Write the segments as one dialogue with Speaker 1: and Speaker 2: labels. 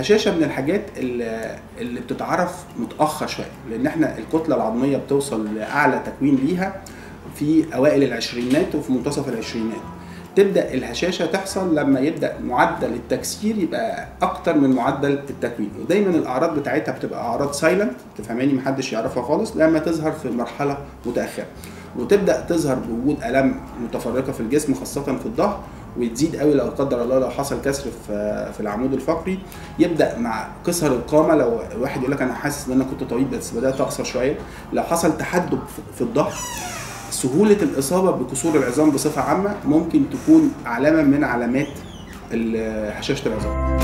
Speaker 1: الهشاشه من الحاجات اللي اللي بتتعرف متاخر شويه لان احنا الكتله العظميه بتوصل لاعلى تكوين ليها في اوائل العشرينات وفي منتصف العشرينات تبدا الهشاشه تحصل لما يبدا معدل التكسير يبقى اكتر من معدل التكوين ودايما الاعراض بتاعتها بتبقى اعراض سايلنت تفهماني محدش يعرفها خالص لما تظهر في مرحله متاخره وتبدا تظهر بوجود الام متفرقه في الجسم خاصه في الظهر وتزيد قوي لو قدر الله لو حصل كسر في في العمود الفقري يبدا مع قصر القامه لو واحد يقول لك انا حاسس ان انا كنت طويل بس بدات اقصر شويه لو حصل تحدب في الظهر سهوله الاصابه بكسور العظام بصفه عامه ممكن تكون علامه من علامات هشاشه العظام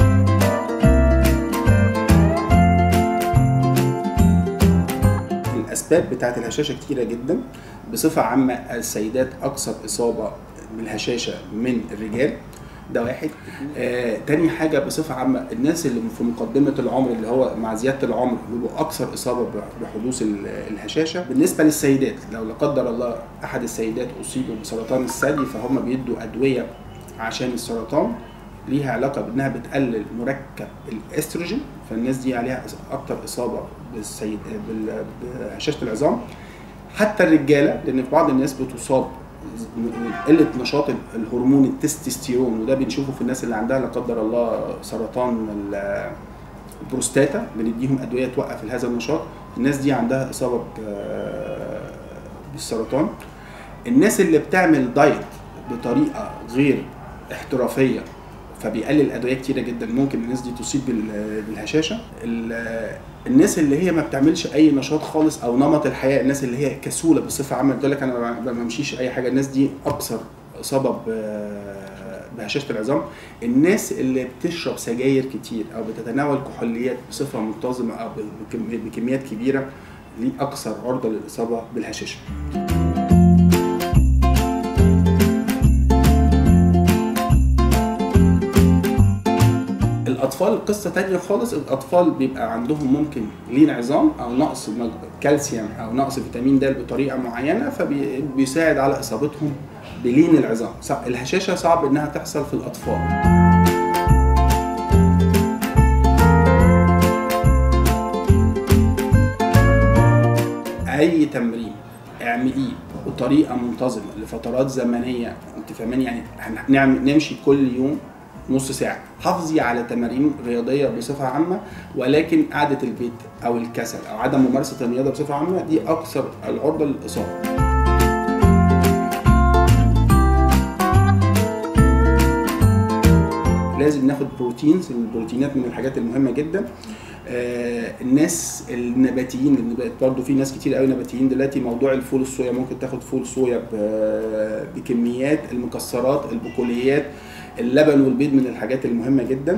Speaker 1: الاسباب بتاعت الهشاشه كتيره جدا بصفه عامه السيدات اكثر اصابه بالهشاشه من الرجال ده واحد آه تاني حاجه بصفه عامه الناس اللي في مقدمه العمر اللي هو مع زياده العمر بيبقوا اكثر اصابه بحدوث الهشاشه بالنسبه للسيدات لو لا قدر الله احد السيدات اصيبوا بسرطان الثدي فهم بيدوا ادويه عشان السرطان ليها علاقه بانها بتقلل مركب الاستروجين فالناس دي عليها اكتر اصابه بالسيد بهشاشه العظام حتى الرجاله لان في بعض الناس بتصاب قله نشاط الهرمون التستوستيرون وده بنشوفه في الناس اللي عندها لا قدر الله سرطان البروستاتا بنديهم ادويه توقف هذا النشاط الناس دي عندها اصابه بالسرطان الناس اللي بتعمل دايت بطريقه غير احترافيه فبيقلل ادويه كتيره جدا ممكن الناس دي تصيب بالهشاشه الناس اللي هي ما بتعملش اي نشاط خالص او نمط الحياه الناس اللي هي كسوله بصفه عامه تقول لك انا ما بمشيش اي حاجه الناس دي اكثر اصابه بهشاشه العظام الناس اللي بتشرب سجاير كتير او بتتناول كحوليات بصفه منتظمه او بكميات كبيره دي اكثر عرضه للاصابه بالهشاشه الاطفال قصه تانية خالص الاطفال بيبقى عندهم ممكن لين عظام او نقص كالسيوم او نقص فيتامين د بطريقه معينه فبيساعد على اصابتهم بلين العظام الهشاشه صعب انها تحصل في الاطفال اي تمرين اعمليه بطريقه منتظمه لفترات زمنيه انت فاهماني يعني هنعمل نمشي كل يوم نص ساعة حافظي على تمارين رياضية بصفة عامة ولكن قعدة البيت أو الكسل أو عدم ممارسة الرياضة بصفة عامة دي أكثر العرضة للإصابة لازم ناخد بروتينز البروتينات من الحاجات المهمة جدا آه الناس النباتيين برضه في ناس كتير قوي نباتيين دلوقتي موضوع الفول الصويا ممكن تاخد فول صويا بكميات المكسرات البقوليات اللبن والبيض من الحاجات المهمة جدا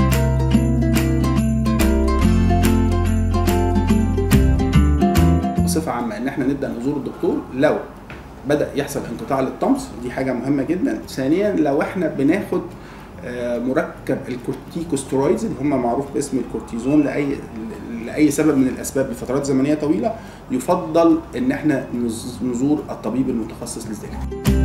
Speaker 1: بصفة عامة ان احنا نبدأ نزور الدكتور لو بدأ يحصل انقطاع للطمس دي حاجة مهمة جدا ثانيا لو احنا بناخد مركب الكورتيكوسترويدز اللي هم معروف باسم الكورتيزون لاي لاي سبب من الاسباب لفترات زمنيه طويله يفضل ان احنا نزور الطبيب المتخصص لذلك.